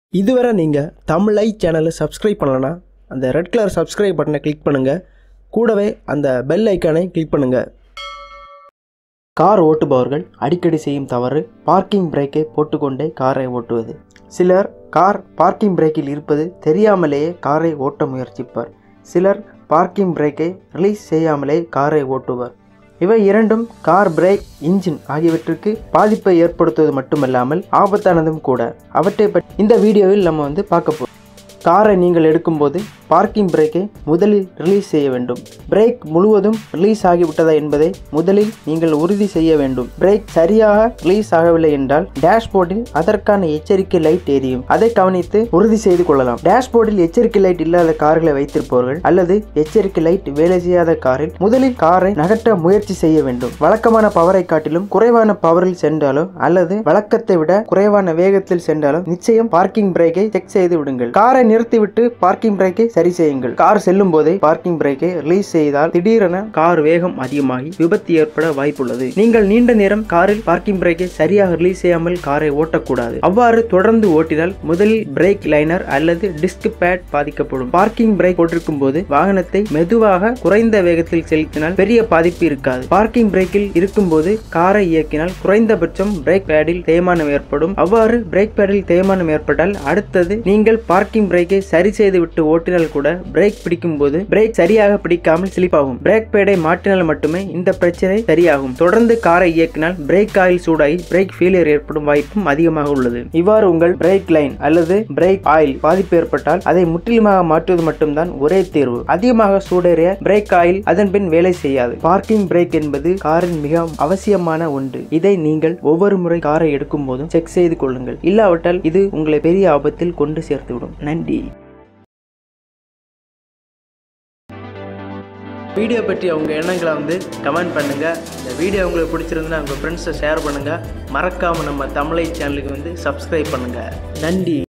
இதுவரை நீங்கள் தமிழை சேனலை சப்ஸ்கிரைப் பண்ணலன்னா அந்த ரெட் கலர் சப்ஸ்கிரைப் பட்டனை கிளிக் பண்ணுங்கள் கூடவே அந்த பெல் ஐக்கானை கிளிக் பண்ணுங்கள் கார் ஓட்டுபவர்கள் அடிக்கடி செய்யும் தவறு பார்க்கிங் பிரேக்கை போட்டுக்கொண்டே காரை ஓட்டுவது சிலர் கார் பார்க்கிங் பிரேக்கில் இருப்பது தெரியாமலேயே காரை ஓட்ட முயற்சிப்பர் சிலர் பார்க்கிங் பிரேக்கை ரிலீஸ் செய்யாமலே காரை ஓட்டுவர் இவை இரண்டும் கார் பிரேக் இன்ஜின் ஆகியவற்றுக்கு பாதிப்பை ஏற்படுத்துவது மட்டுமல்லாமல் ஆபத்தானதும் கூட அவற்றை பற்றி இந்த வீடியோவில் நம்ம வந்து பார்க்க போகிறோம் காரை நீங்கள் எடுக்கும்போது பார்க்கிங் பிரேக்கை முதலில் ரிலீஸ் செய்ய வேண்டும் பிரேக் முழுவதும் ரிலீஸ் ஆகிவிட்டதா என்பதை முதலில் நீங்கள் உறுதி செய்ய வேண்டும் பிரேக் சரியாக ரிலீஸ் ஆகவில்லை என்றால் டேஷ்போர்டில் அதற்கான எச்சரிக்கை லைட் எரியும் அதை கவனித்து உறுதி செய்து கொள்ளலாம் டேஷ்போர்டில் எச்சரிக்கை லைட் இல்லாத கார்களை வைத்திருப்பவர்கள் அல்லது எச்சரிக்கை லைட் வேலை செய்யாத காரில் முதலில் காரை நகர்த்த முயற்சி செய்ய வேண்டும் வழக்கமான பவரை காட்டிலும் குறைவான பவரில் சென்றாலோ அல்லது வழக்கத்தை விட குறைவான வேகத்தில் சென்றாலோ நிச்சயம் பார்க்கிங் பிரேக்கை செக் செய்து விடுங்கள் காரை நிறுத்திவிட்டு பார்க்கிங் பிரேக்கை சரி செய்யுங்கள் கார் செல்லும் போதே பார்க்கிங் பிரேக்கை ரிலீஸ் செய்தால் திடீரென கார் வேகம் அதிகமாகி விபத்து ஏற்பட வாய்ப்புள்ளது நீங்கள் நீண்ட நேரம் காரில் பார்க்கிங் பிரேக்கை சரியாக ரிலீஸ் செய்யாமல் காரை ஓட்டக்கூடாது அவ்வாறு தொடர்ந்து ஓட்டினால் முதலில் பிரேக் லைனர் அல்லது டிஸ்க் பேட் பாதிக்கப்படும் பார்க்கிங் பிரேக் போட்டிருக்கும் போது வாகனத்தை மெதுவாக குறைந்த வேகத்தில் செலுத்தினால் பெரிய பாதிப்பு இருக்காது பார்க்கிங் பிரேக்கில் இருக்கும்போது காரை இயக்கினால் குறைந்தபட்சம் பிரேக் பேடில் தேய்மானம் ஏற்படும் அவ்வாறு பிரேக் பேடில் தேய்மானம் ஏற்பட்டால் அடுத்தது நீங்கள் பார்க்கிங் பிரேக்கை சரி செய்து விட்டு ஓட்டினால் கூட பிரேக் பிடிக்கும் போது பிரேக் சரியாக பிடிக்காமல் ஸ்லிப் ஆகும் பிரேக் பேடை மாற்றினால் மட்டுமே இந்த பிரச்சனை சரியாகும் தொடர்ந்து காரை இயக்கினால் பிரேக் ஆயில் சூடாகி பிரேக் ஃபெயிலியர் ஏற்படும் வாய்ப்பும் அதிகமாக உள்ளது இவ்வாறு உங்கள் பிரேக் லைன் அல்லது பிரேக் ஆயில் பாதிப்பு ஏற்பட்டால் அதை முற்றிலுமாக மாற்றுவது மட்டும்தான் ஒரே தேர்வு அதிகமாக சூடேறிய பிரேக் ஆயில் அதன் பின் வேலை செய்யாது பார்க்கிங் பிரேக் என்பது காரின் மிக அவசியமான ஒன்று இதை நீங்கள் ஒவ்வொரு முறை காரை எடுக்கும் போதும் செக் செய்து கொள்ளுங்கள் இல்லாவிட்டால் இது உங்களை பெரிய ஆபத்தில் கொண்டு சேர்த்துவிடும் நன்றி வீடியோ பற்றி அவங்க எண்ணங்களை வந்து கமெண்ட் பண்ணுங்கள் இந்த வீடியோ உங்களுக்கு பிடிச்சிருந்தா உங்கள் ஃப்ரெண்ட்ஸை ஷேர் பண்ணுங்கள் மறக்காமல் நம்ம தமிழை சேனலுக்கு வந்து சப்ஸ்கிரைப் பண்ணுங்கள் நன்றி